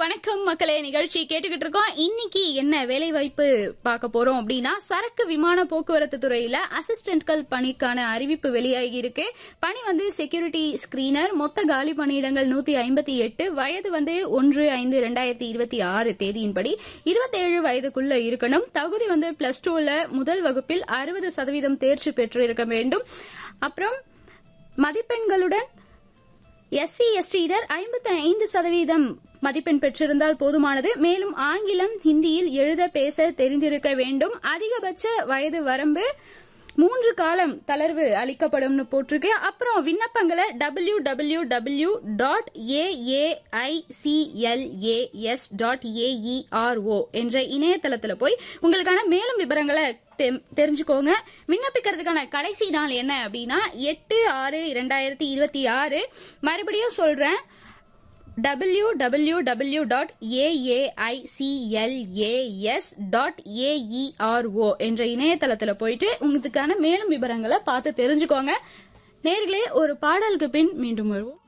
வணக்கம் மக்களே நிகழ்ச்சி கேட்டுக்கிட்டு இருக்கோம் இன்னைக்கு என்ன வேலை வாய்ப்பு பார்க்க போறோம் அப்படின்னா சரக்கு விமான போக்குவரத்து துறையில அசிஸ்டன்ட்கள் பணிக்கான அறிவிப்பு வெளியாகி இருக்கு பணி வந்து செக்யூரிட்டி ஸ்கிரீனர் மொத்த காலி பணியிடங்கள் நூத்தி ஐம்பத்தி எட்டு வயது வந்து ஒன்று ஐந்து ரெண்டாயிரத்தி இருபத்தி ஆறு தேதியின்படி இருபத்தேழு வயதுக்குள்ள இருக்கணும் தகுதி வந்து பிளஸ் டூல முதல் வகுப்பில் அறுபது சதவீதம் தேர்ச்சி பெற்று இருக்க வேண்டும் அப்புறம் மதிப்பெண்களுடன் எஸ்சி எஸ்டியினர் ஐம்பத்தி ஐந்து சதவீதம் மதிப்பெண் பெற்றிருந்தால் போதுமானது மேலும் ஆங்கிலம் ஹிந்தியில் எழுத பேச தெரிந்திருக்க வேண்டும் அதிகபட்ச வயது வரம்பு மூன்று காலம் தளர்வு அளிக்கப்படும்னு போட்டிருக்கு அப்புறம் விண்ணப்பங்களை W W W dot AAICLAS dot AERO என்ற இணையதளத்துல போய் உங்களுக்கான மேலும் விவரங்களை தெம்- தெரிஞ்சுக்கோங்க விண்ணப்பிக்கிறதுக்கான கடைசி நாள் என்ன அப்படின்னா எட்டு ஆறு இரண்டாயிரத்தி இருபத்தி ஆறு மறுபடியும் சொல்றேன் W W W dot AAICLAS dot AERO என்ற இணையதளத்துல போயிட்டு உங்களுக்கான மேலும் விவரங்களை பார்த்து தெரிஞ்சுக்கோங்க நேர்களே ஒரு பாடலுக்கு பின் மீண்டும் வருவோம்